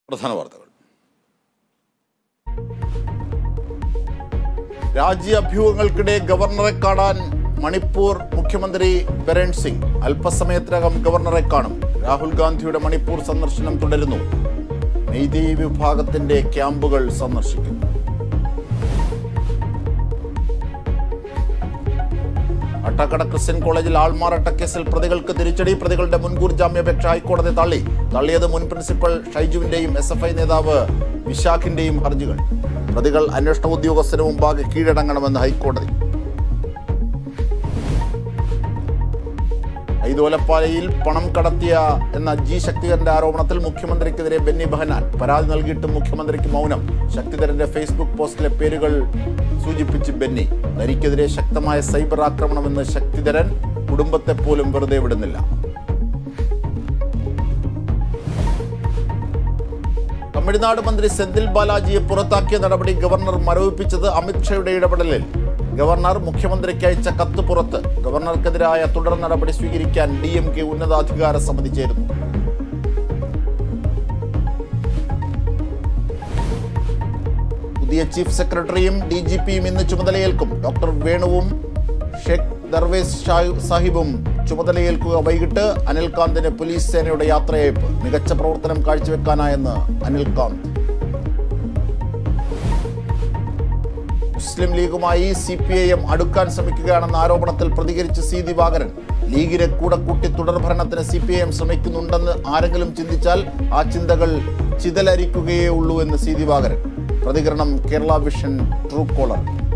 പ്രധാന വാർത്തകൾ രാജ്യാഭ്യൂഹങ്ങൾക്കിടെ ഗവർണറെ കാണാൻ മണിപ്പൂർ മുഖ്യമന്ത്രി ബരൺ സിംഗ് അല്പസമയത്തിനകം ഗവർണറെ കാണും രാഹുൽ ഗാന്ധിയുടെ മണിപ്പൂർ സന്ദർശനം തുടരുന്നു മെയ്തേ വിഭാഗത്തിന്റെ ക്യാമ്പുകൾ സന്ദർശിക്കും അട്ടക്കട ക്രിസ്ത്യൻ കോളേജിൽ ആൾമാറാട്ട കേസിൽ പ്രതികൾക്ക് തിരിച്ചടി പ്രതികളുടെ മുൻകൂർ ജാമ്യാപേക്ഷ ഹൈക്കോടതി തള്ളി തള്ളിയത് മുൻ പ്രിൻസിപ്പൽ ഷൈജുവിന്റെയും എസ് എഫ് ഐ നേതാവ് വിശാഖിന്റെയും ഹർജികൾ പ്രതികൾ അന്വേഷണ ഉദ്യോഗസ്ഥന് മുമ്പാകെ കീഴടങ്ങണമെന്ന് ഹൈക്കോടതി ഐതോലപ്പാലയിൽ പണം കടത്തിയ എന്ന ജി ശക്തിധരന്റെ ആരോപണത്തിൽ മുഖ്യമന്ത്രിക്കെതിരെ ബെന്നി ബെഹനാൻ പരാതി നൽകിയിട്ടും മുഖ്യമന്ത്രിക്ക് മൗനം ശക്തിധരന്റെ ഫേസ്ബുക്ക് പോസ്റ്റിലെ പേരുകൾ സൂചിപ്പിച്ച് ബെന്നി തനിക്കെതിരെ ശക്തമായ സൈബർ ആക്രമണമെന്ന് ശക്തിധരൻ കുടുംബത്തെ പോലും വെറുതെ വിടുന്നില്ല തമിഴ്നാട് മന്ത്രി സെന്തിൽ ബാലാജിയെ പുറത്താക്കിയ നടപടി ഗവർണർ മരവിപ്പിച്ചത് അമിത്ഷായുടെ ഇടപെടലിൽ ഗവർണർ മുഖ്യമന്ത്രിക്ക് അയച്ച കത്ത് പുറത്ത് ഗവർണർക്കെതിരായ തുടർ നടപടി സ്വീകരിക്കാൻ ഡി എം കെ ഉന്നതാധികാര സമിതി ചേരുന്നു പുതിയ ചീഫ് സെക്രട്ടറിയും ഡി ജി പിയും ഇന്ന് ചുമതലയേൽക്കും ഡോക്ടർ വേണുവും ഷെയ്ഖ് ദർവേസ് ഷാ- സാഹിബും ചുമതലയേൽക്കുക വൈകിട്ട് അനിൽകാന്തിന് പോലീസ് സേനയുടെ യാത്രയയപ്പ് മികച്ച പ്രവർത്തനം കാഴ്ചവെക്കാനായെന്ന് അനിൽകാന്ത് മുസ്ലിം ലീഗുമായി സി പി ഐ എം അടുക്കാൻ ശ്രമിക്കുകയാണെന്ന ആരോപണത്തിൽ പ്രതികരിച്ച് സി ദിവാകരൻ ലീഗിനെ കൂടെ കൂട്ടി തുടർഭരണത്തിന് സി പി ഐ എം ശ്രമിക്കുന്നുണ്ടെന്ന് ആരെങ്കിലും ചിന്തിച്ചാൽ ആ ചിന്തകൾ ചിതലരിക്കുകയേ ഉള്ളൂ എന്ന് സി ദിവാകരൻ പ്രതികരണം കേരള വിഷൻ ട്രൂ കോളർ